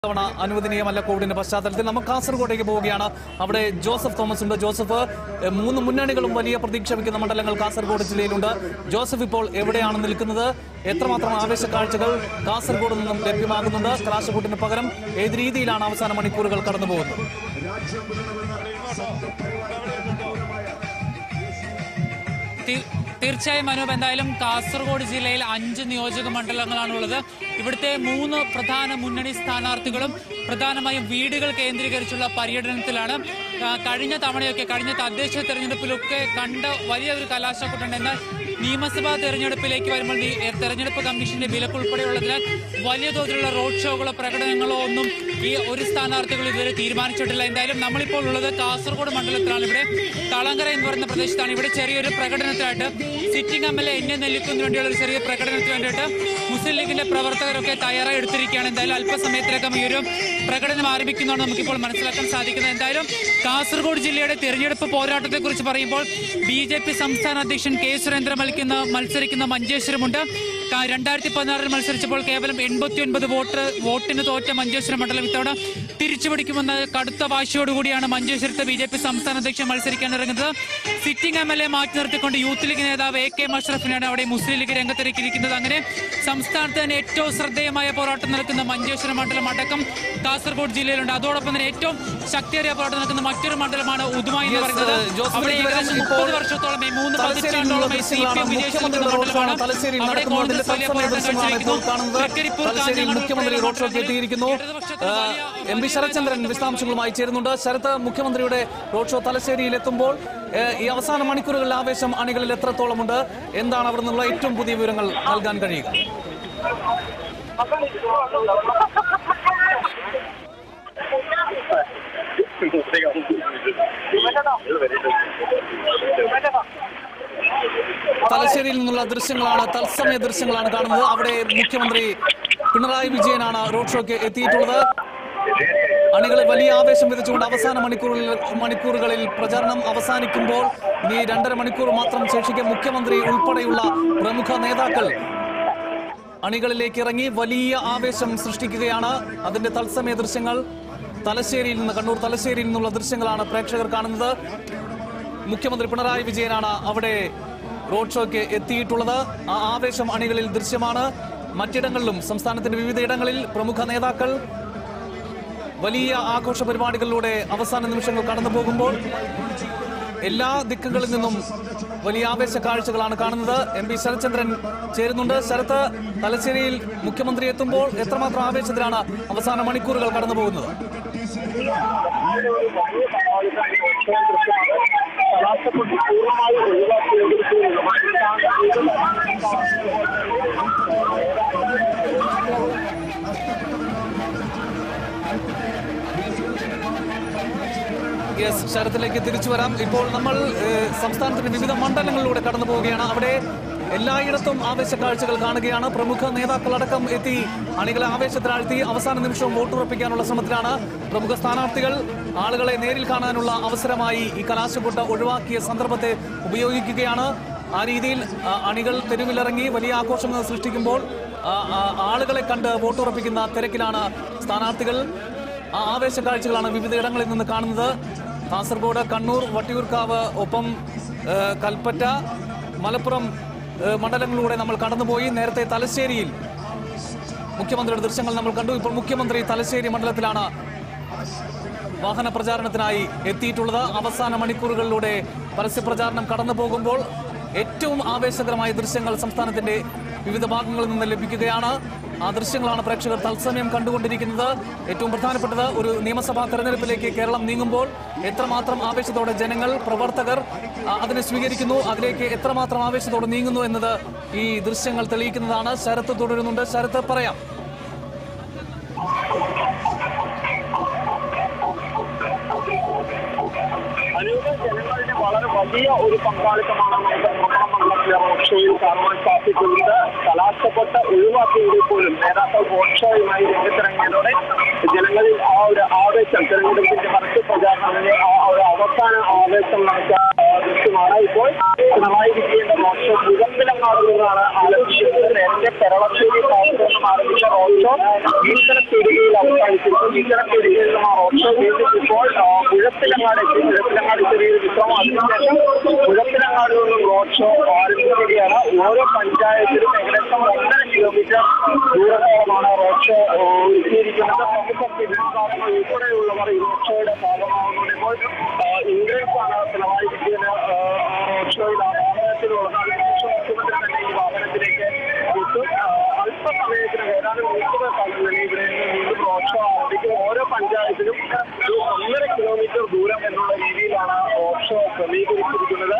ഇത്തവണ അനുവദനീയമല്ല കോവിഡിന്റെ പശ്ചാത്തലത്തിൽ നമുക്ക് കാസർഗോഡേക്ക് പോവുകയാണ് അവിടെ ജോസഫ് തോമസ് ഉണ്ട് ജോസഫ് എഹ്, മൂന്ന് മുന്നണികളും വലിയ പ്രതീക്ഷ വയ്ക്കുന്ന മണ്ഡലങ്ങൾ കാസർഗോഡ് ജില്ലയിലുണ്ട് ജോസഫ് ഇപ്പോൾ എവിടെയാണ് നിൽക്കുന്നത് എത്രമാത്രം ആവേശ കാഴ്ചകൾ കാസർഗോഡ് നിന്നും ലഭ്യമാകുന്നുണ്ട് കലാശക്കൂട്ടിന് പകരം ഏത് രീതിയിലാണ് അവസാന മണിക്കൂറുകൾ കടന്നു പോകുന്നത് തീ- തീർച്ചയായും അനൂപ് എന്തായാലും കാസർഗോഡ് ജില്ലയിൽ അഞ്ച് നിയോജക മണ്ഡലങ്ങളാണുള്ളത് ഇവിടുത്തെ മൂന്ന് പ്രധാന മുന്നണി സ്ഥാനാർത്ഥികളും പ്രധാനമായും വീടുകൾ കേന്ദ്രീകരിച്ചുള്ള പര്യടനത്തിലാണ് ആ, കഴിഞ്ഞ തവണയൊക്കെ കഴിഞ്ഞ തദ്ദേശ തെരഞ്ഞെടുപ്പിലൊക്കെ കണ്ട വലിയ ഒരു കലാശക്കൊട്ടുണ്ട് എന്നാൽ നിയമസഭാ തെരഞ്ഞെടുപ്പിലേക്ക് വരുമ്പോൾ ഈ തെരഞ്ഞെടുപ്പ് കമ്മീഷന്റെ വിലക്കുൾപ്പെടെയുള്ളതിനാൽ വലിയ തോതിലുള്ള റോഡ് ഷോകളോ പ്രകടനങ്ങളോ ഒന്നും ഈ ഒരു സ്ഥാനാർത്ഥികൾ ഇതുവരെ തീരുമാനിച്ചിട്ടില്ല എന്തായാലും നമ്മളിപ്പോൾ ഉള്ളത് കാസർഗോഡ് മണ്ഡലത്തിലാണ് ഇവിടെ തളങ്കര എന്ന് പറയുന്ന പ്രദേശത്താണ് ഇവിടെ ചെറിയൊരു പ്രകടനത്തിനായിട്ട് സിറ്റിംഗ് എം എൽ എ എന്നെ നെല്ലിക്കുന്നതിന് വേണ്ടിയുള്ള ഒരു ചെറിയ പ്രകടനത്തിന് വേണ്ടിയിട്ട് മുസ്ലിം ലീഗിന്റെ പ്രവർത്തകരൊക്കെ തയ്യാറായി എടുത്തിരിക്കുകയാണ് എന്തായാലും അല്പസമയത്തിനകം ഈ ഒരു പ്രകടനം ആരംഭിക്കുന്നതാണ് നമുക്കിപ്പോൾ മനസ്സിലാക്കാൻ സാധിക്കുന്നത് എന്തായാലും കാസർഗോഡ് ജില്ലയുടെ തിരഞ്ഞെടുപ്പ് പോരാട്ടത്തെ കുറിച്ച് പറയുമ്പോൾ ബി ജെ പി സംസ്ഥാന അധ്യക്ഷൻ കെ സുരേന്ദ്രൻ മത്ക്കുന്ന മത്സരിക്കുന്ന മഞ്ചേശ്വരമുണ്ട് ക- രണ്ടായിരത്തി പതിനാറിൽ മത്സരിച്ചപ്പോൾ കേവലം എൺപത്തി ഒൻപത് വോട്ട് വോട്ടിന് തോറ്റ മഞ്ചേശ്വരം മണ്ഡലം ഇത്തവണ തിരിച്ചുപിടിക്കുമെന്ന കടുത്ത വാശിയോടുകൂടിയാണ് മഞ്ചേശ്വരത്തെ ബി ജെ പി സംസ്ഥാന അധ്യക്ഷൻ മത്സരിക്കാൻ ഇറങ്ങുന്നത് സിറ്റിംഗ് എം എൽ എ മാറ്റി നിർത്തിക്കൊണ്ട് യൂത്ത് ലീഗ് നേതാവ് എ കെ മഷ്റഫിനാണ് അവിടെ മുസ്ലിം ലീഗ് രംഗത്തിരിക്കുന്നത് അങ്ങനെ സംസ്ഥാനത്ത് തന്നെ ഏറ്റവും ശ്രദ്ധേയമായ പോരാട്ടം നടക്കുന്ന മഞ്ചേശ്വരം മണ്ഡലം അടക്കം കാസർഗോഡ് ജില്ലയിലുണ്ട് അതോടൊപ്പം തന്നെ ഏറ്റവും ശക്തിയേറിയ പോരാട്ടം നടക്കുന്ന മറ്റൊരു മണ്ഡലമാണ് ഉദുമായി എന്ന് Yes, പറയുന്നത് ഏഹ്, ജോസഫ് അവിടെ ഇതിലേക്ക് ഏകദേശം ഇപ്പോൾ മുപ്പത് വർഷത്തോളമായി മൂന്ന് തലശ്ശേരിയിൽ നിന്നുള്ള പതിറ്റാണ്ടോളമായി സി പി ദൃശ്യങ്ങളാണ് എം വിജയിച്ചു മുഖ്യമന്ത്രിയുടെ റോഡ് ഷോയാണ് തലശ്ശേരിയിൽ അവിടെ നടക്കുന്നത് അതിന്റെ കോൺഗ്രസ് വലിയ തത്സമയ പോരാട്ടം ദൃശ്യങ്ങളാണ് ഇപ്പോൾ കാണുന്നത് തൃക്കരിപ്പൂർ തലശ്ശേരിയിൽ കാഞ്ഞങ്ങാട് മുഖ്യമന്ത്രി റോഡ് ഷോക്ക് എത്തിയിരിക്കുന്നു ഇടതുപക്ഷത്തിന് ഏഹ്, വലിയ- എം പി ശരത്ചന്ദ്രൻ വിശദാംശങ്ങളുമായി ചേരുന്നുണ്ട് ശരത്ത് മുഖ്യമന്ത്രിയുടെ റോഡ് ഷോ തലശ്ശേരിയിൽ എത്തുമ്പോൾ ഏഹ്, ഈ അവസാന മണിക്കൂറുകളിൽ ആവേശം അണികളിൽ എത്രത്തോളമുണ്ട് എന്താണ് അവിടെ നിന്നുള്ള ഏറ്റവും പുതിയ വിവരങ്ങൾ നൽകാൻ കഴിയുക തലശ്ശേരിയിൽ നിന്നുള്ള ദൃശ്യങ്ങളാണ് തത്സമയ ദൃശ്യങ്ങളാണ് കാണുന്നത് അവിടെ മുഖ്യമന്ത്രി പിണറായി വിജയനാണ് റോഡ് ഷോക്ക് എത്തിയിട്ടുള്ളത് അണികളെ വലിയ ആവേശം വിധിച്ചുകൊണ്ട് അവസാന മണിക്കൂറിൽ മണിക്കൂറുകളിൽ പ്രചാരണം അവസാനിക്കുമ്പോൾ ഇനി രണ്ടര മണിക്കൂർ മാത്രം ശേഷിക്കെ മുഖ്യമന്ത്രി ഉൾപ്പെടെയുള്ള പ്രമുഖ നേതാക്കൾ അണികളിലേക്ക് ഇറങ്ങി വലിയ ആവേശം സൃഷ്ടിക്കുകയാണ് അതിന്റെ തത്സമയ ദൃശ്യങ്ങൾ തലശ്ശേരിയിൽ നിന്ന് കണ്ണൂർ തലശ്ശേരിയിൽ നിന്നുള്ള ദൃശ്യങ്ങളാണ് പ്രേക്ഷകർ കാണുന്നത് മുഖ്യമന്ത്രി പിണറായി വിജയനാണ് അവിടെ റോഡ് ഷോയ്ക്ക് എത്തിയിട്ടുള്ളത് ആ ആവേശം അണികളിൽ ദൃശ്യമാണ് മറ്റിടങ്ങളിലും സംസ്ഥാനത്തിന്റെ വിവിധ ഇടങ്ങളിൽ പ്രമുഖ നേതാക്കൾ വലിയ ആഘോഷ പരിപാടികളിലൂടെ അവസാന നിമിഷങ്ങൾ കടന്നു പോകുമ്പോൾ എല്ലാ ദിക്കുകളിൽ നിന്നും വലിയ ആവേശ കാഴ്ചകളാണ് കാണുന്നത് എം പി ശരത്ചന്ദ്രൻ ചേരുന്നുണ്ട് ശരത്ത് തലശ്ശേരിയിൽ മുഖ്യമന്ത്രി എത്തുമ്പോൾ എത്രമാത്രം ആവേശത്തിലാണ് അവസാന മണിക്കൂറുകൾ കടന്നു പോകുന്നത് യെസ് ശരത്തിലേക്ക് തിരിച്ചു വരാം ഇപ്പോൾ നമ്മൾ ഏഹ്, സംസ്ഥാനത്തിന്റെ വിവിധ മണ്ഡലങ്ങളിലൂടെ കടന്നു പോവുകയാണ് അവിടെ എല്ലായിടത്തും ആവേശ കാഴ്ചകൾ കാണുകയാണ് പ്രമുഖ നേതാക്കളടക്കം എത്തി അണികളെ ആവേശത്തിലാഴ്ത്തി അവസാന നിമിഷവും വോട്ടുറപ്പിക്കാനുള്ള ശ്രമത്തിലാണ് പ്രമുഖ സ്ഥാനാർത്ഥികൾ ആളുകളെ നേരിൽ കാണാനുള്ള അവസരമായി ഈ കലാശക്കൊട്ട ഒഴിവാക്കിയ സന്ദർഭത്തെ ഉപയോഗിക്കുകയാണ് ആ രീതിയിൽ ആ, അണികൾ തെരുവിലിറങ്ങി വലിയ ആഘോഷങ്ങൾ സൃഷ്ടിക്കുമ്പോൾ ആ, ആ, ആളുകളെ കണ്ട് വോട്ടുറപ്പിക്കുന്ന തിരക്കിലാണ് സ്ഥാനാർത്ഥികൾ ആ ആവേശ കാഴ്ചകളാണ് വിവിധ ഇടങ്ങളിൽ നിന്ന് കാണുന്നത് കാസർഗോഡ് കണ്ണൂർ വട്ടിയൂർക്കാവ് ഒപ്പം ഏഹ്, കൽപ്പറ്റ മലപ്പുറം ഏഹ്, മണ്ഡലങ്ങളിലൂടെ നമ്മൾ കടന്നുപോയി നേരത്തെ തലശ്ശേരിയിൽ മുഖ്യമന്ത്രിയുടെ ദൃശ്യങ്ങൾ നമ്മൾ കണ്ടു ഇപ്പോൾ മുഖ്യമന്ത്രി തലശ്ശേരി മണ്ഡലത്തിലാണ് വാഹന പ്രചാരണത്തിനായി എത്തിയിട്ടുള്ളത് അവസാന മണിക്കൂറുകളിലൂടെ പരസ്യ പ്രചാരണം കടന്നു പോകുമ്പോൾ ഏറ്റവും ആവേശകരമായ ദൃശ്യങ്ങൾ സംസ്ഥാനത്തിന്റെ വിവിധ ഭാഗങ്ങളിൽ നിന്ന് ലഭിക്കുകയാണ് ആ ദൃശ്യങ്ങളാണ് പ്രേക്ഷകർ തത്സമയം കണ്ടുകൊണ്ടിരിക്കുന്നത് ഏറ്റവും പ്രധാനപ്പെട്ടത് ഒരു നിയമസഭാ തെരഞ്ഞെടുപ്പിലേക്ക് കേരളം നീങ്ങുമ്പോൾ എത്രമാത്രം ആവേശത്തോടെ ജനങ്ങൾ പ്രവർത്തകർ ആ, അതിനെ സ്വീകരിക്കുന്നു അതിലേക്ക് എത്രമാത്രം ആവേശത്തോടെ നീങ്ങുന്നു എന്നത് ഈ ദൃശ്യങ്ങൾ തെളിയിക്കുന്നതാണ് ശരത്ത് തുടരുന്നുണ്ട് ശരത്ത് പറയാം അനൂപ് ജനങ്ങളുടെ വളരെ വലിയ ഒരു പങ്കാളിത്തമാണ് നമുക്ക് നമ്മുടെ മണ്ഡലത്തിലെ റോഡ് ഷോയിൽ കാണുവാൻ സാധിക്കുന്നത് കലാശപ്പെട്ട ഒഴിവാക്കിയെങ്കിൽ പോലും നേതാക്കൾ റോഡ് ഷോയുമായി രംഗത്തിറങ്ങിയതോടെ ജനങ്ങൾ നിങ്ങളിൽ ആ ഒരു ആവേശം തെരഞ്ഞെടുപ്പിന്റെ പരസ്യ പ്രചാരണത്തിന്റെ ആ ഒരു അവസാന ആവേശം നമുക്ക് ആ, ദൃശ്യമാണ് ഇപ്പോൾ പിണറായി വിജയന്റെ റോഡ് ഷോ മുഖത്തിലങ്ങാട് നിന്നാണ് ആരംഭിക്കുന്നത് നേരത്തെ കേരളശ്ശേരി ഭാഗത്ത് നിന്നും ആരംഭിച്ച റോഡ് ഷോ ഈശ്വരപ്പീടികയിൽ അവസാനിച്ചിരുന്നു ഈശ്വരപ്പീടികയിൽ നിന്നും ആ റോഡ് ഷോ വീണ്ടും ഇപ്പോൾ ആ, മുഴപ്പിലങ്ങാട് എത്തി മുഴപ്പിലങ്ങാട് ചെറിയൊരു വിശ്രമം അതിനുശേഷം മുഴപ്പിലങ്ങാട് നിന്നും റോഡ് ഷോ ആരംഭിക്കുകയാണ് ഓരോ പഞ്ചായത്തിലും ഏകദേശം ഒന്നര കിലോമീറ്റർ ദൂരത്തോളമാണ് റോഡ് ഷോ ആ, ഒരുക്കിയിരിക്കുന്നത് പ്രമുഖ സിനിമാ താരങ്ങൾ ഉൾപ്പെടെയുള്ളവർ ഈ റോഡ് ഷോയുടെ ഭാഗമാകുന്നുണ്ട് ഇപ്പോൾ ആ, ഇന്ദ്രൻസ് ആണ് പിണറായി വിജയന് ആ, ആ റോഡ് ഷോയിൽ ആ വാഹനത്തിലുള്ളത് അതിനുശേഷം മുഖ്യമന്ത്രി തന്നെ ഈ വാഹനത്തിലേക്ക് എത്തും ആ, അല്പസമയത്തിന് ഏതാനും മിനിറ്റുകൾക്കാണ് തന്നെ ഇവിടെ നിന്ന് വീണ്ടും റോഡ് ഷോ ആരംഭിക്കും ഓരോ പഞ്ചായത്തിലും ഒരു ഒന്നര കിലോമീറ്റർ ദൂരം എന്നുള്ള രീതിയിലാണ് റോഡ് ഷോ ക്രമീകരിച്ചിരിക്കുന്നത്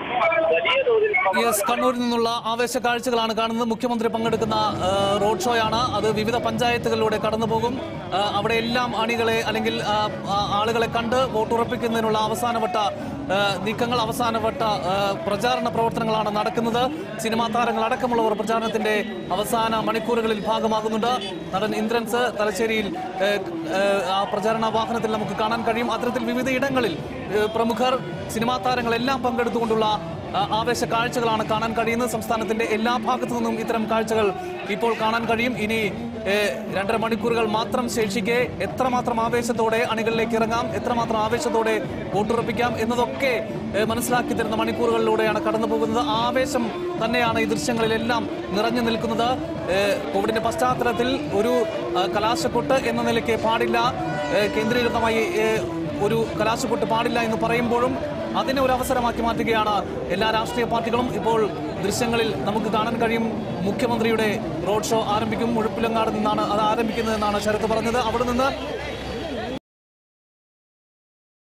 വലിയ തോതിൽ യെസ് കണ്ണൂരിൽ നിന്നുള്ള ആവേശ കാഴ്ചകളാണ് കാണുന്നത് മുഖ്യമന്ത്രി പങ്കെടുക്കുന്ന ആ, റോഡ് ഷോയാണ് അത് വിവിധ പഞ്ചായത്തുകളിലൂടെ കടന്നുപോകും ആ, അവിടെ എല്ലാം അണികളെ അല്ലെങ്കിൽ ആ, ആ, ആളുകളെ കണ്ട് വോട്ടുറപ്പിക്കുന്നതിനുള്ള അവസാനവട്ട ആ, നീക്കങ്ങൾ അവസാനവട്ട ആ, പ്രചാരണ പ്രവർത്തനങ്ങളാണ് നടക്കുന്നത് സിനിമാ താരങ്ങൾ അടക്കമുള്ളവർ പ്രചാരണത്തിന്റെ അവസാന മണിക്കൂറുകളിൽ ഭാഗമാകുന്നുണ്ട് നടൻ ഇന്ദ്രൻസ് തലശ്ശേരിയിൽ ഏ, ഏ, ആ പ്രചാരണ വാഹനത്തിൽ നമുക്ക് കാണാൻ കഴിയും അത്തരത്തിൽ വിവിധ ഇടങ്ങളിൽ ഏ, പ്രമുഖർ സിനിമാ താരങ്ങളെല്ലാം പങ്കെടുത്തുകൊണ്ടുള്ള ആ, ആവേശ കാഴ്ചകളാണ് കാണാൻ കഴിയുന്നത് സംസ്ഥാനത്തിന്റെ എല്ലാ ഭാഗത്തു നിന്നും ഇത്തരം കാഴ്ചകൾ ഇപ്പോൾ കാണാൻ കഴിയും ഇനി ഏ, രണ്ടര മണിക്കൂറുകൾ മാത്രം ശേഷിക്കെ എത്രമാത്രം ആവേശത്തോടെ അണികളിലേക്ക് ഇറങ്ങാം എത്രമാത്രം ആവേശത്തോടെ വോട്ടുറപ്പിക്കാം എന്നതൊക്കെ ഏ, മനസ്സിലാക്കി തരുന്ന മണിക്കൂറുകളിലൂടെയാണ് കടന്നു പോകുന്നത് ആവേശം തന്നെയാണ് ഈ ദൃശ്യങ്ങളിലെല്ലാം നിറഞ്ഞു നിൽക്കുന്നത് ഏ, കോവിഡിന്റെ പശ്ചാത്തലത്തിൽ ഒരു ആ, കലാശക്കൊട്ട് എന്ന നിലയ്ക്ക് പാടില്ല ഏ, കേന്ദ്രീകൃതമായി ഏ, ഒരു കലാശക്കൊട്ട് പാടില്ല എന്ന് പറയുമ്പോഴും അതിനെ ഒരു അവസരമാക്കി മാറ്റുകയാണ് എല്ലാ രാഷ്ട്രീയ പാർട്ടികളും ഇപ്പോൾ ദൃശ്യങ്ങളിൽ നമുക്ക് കാണാൻ കഴിയും മുഖ്യമന്ത്രിയുടെ റോഡ് ഷോ ആരംഭിക്കും മുഴപ്പിലങ്ങാട് നിന്നാണ് അത് ആരംഭിക്കുന്നതെന്നാണ് ശരത്ത് പറഞ്ഞത് അവിടെ നിന്ന്